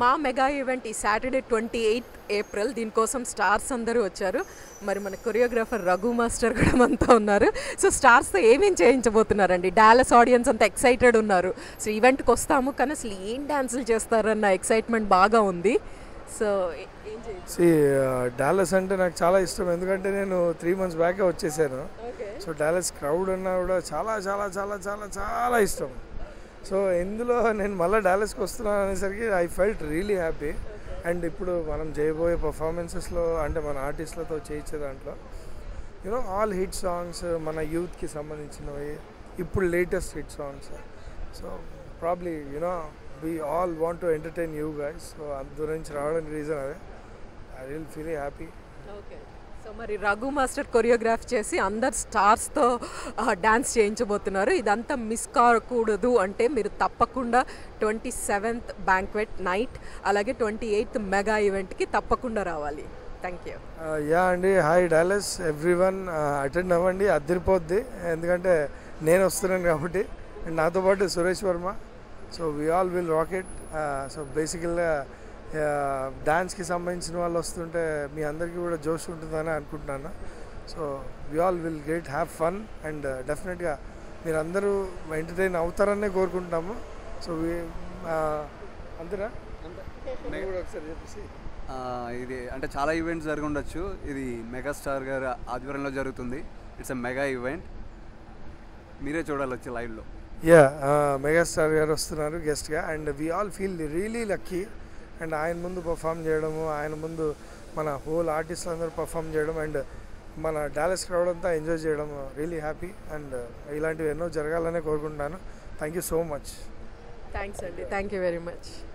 మా mega event ఈ Saturday twenty eighth April దీనికోసం స్టార్స్ అందరూ వచ్చారు మరి మన కొరియోగ్రాఫర్ రఘు మాస్టర్ కూడా మనతో ఉన్నారు సో స్టార్స్తో ఏమేం చేయించబోతున్నారండి డాలస్ ఆడియన్స్ అంత ఎక్సైటెడ్ ఉన్నారు సో ఈవెంట్కి వస్తాము కానీ అసలు ఏం డ్యాన్సులు చేస్తారన్న ఎక్సైట్మెంట్ బాగా ఉంది సో ఏ- ఏం చేయించు సి డాలస్ అంటే నాకు చాలా ఇష్టం ఎందుకంటే నేను త్రీ మంత్స్ బ్యాకే వచ్చేసాను ఓకే సో డాలస్ క్రౌడ్ అన్నా కూడా చాలా చాలా చాలా చాలా చాలా ఇష్టం సో ఇందులో నేను మళ్ళీ డాలస్కి వస్తున్నాను అనేసరికి I felt really happy and ఇప్పుడు మనం చేయబోయే పర్ఫార్మెన్సెస్లో అంటే మన ఆర్టిస్టులతో చేయించే దాంట్లో యూనో ఆల్ హిట్ సాంగ్స్ మన యూత్కి సంబంధించినవి ఇప్పుడు latest hit songs so probably you know we all want to entertain you guys so అందు నుంచి రావడానికి రీజన్ అదే I will feel happy okay so మరి రఘు మాస్టర్ కొరియోగ్రాఫ్ చేసి అందరు స్టార్స్తో డ్యాన్స్ చేయించబోతున్నారు ఇదంతా మిస్ కాకూడదు అంటే మీరు తప్పకుండా ట్వంటీ సెవెంత్ బ్యాంక్వెట్ నైట్ అలాగే ట్వంటీ ఎయిత్ మెగా ఈవెంట్కి తప్పకుండా రావాలి థ్యాంక్ యూ యా అండి hi Dallas everyone attend అవ్వండి అదిరిపోద్ది ఎందుకంటే నేను వస్తున్నాను కాబట్టి అండ్ నాతో పాటు Suresh Varma so we all will rock it so బేసికల్గా డాన్స్కి సంబంధించిన వాళ్ళు వస్తుంటే మీ అందరికీ కూడా జోష్ ఉంటుందని అనుకుంటున్నాను so we all will get have fun and డెఫినెట్గా మీరు అందరూ ఎంటర్టైన్ అవుతారనే కోరుకుంటున్నాము సో అంతేనా నువ్వు కూడా ఒకసారి చెప్పేసి ఆ, ఇది అంటే చాలా ఈవెంట్స్ జరిగి ఉండొచ్చు ఇది మెగాస్టార్ గారి ఆధ్వర్యంలో జరుగుతుంది ఇట్స్ ఎ మెగా ఈవెంట్ మీరే చూడాలి వచ్చి లైవ్లో యా మెగాస్టార్ గారు వస్తున్నారు గెస్ట్గా and we all feel really lucky and ఆయన ముందు పర్ఫామ్ చేయడము ఆయన ముందు మన హోల్ ఆర్టిస్ట్ అందరూ పర్ఫామ్ చేయడం అండ్ మన డాలస్ క్రౌడ్ అంతా ఎంజాయ్ చేయడం రియలీ హ్యాపీ అండ్ ఇలాంటివి ఎన్నో జరగాలనే కోరుకుంటున్నాను thank you so much thanks అండి థ్యాంక్ యూ వెరీ మచ్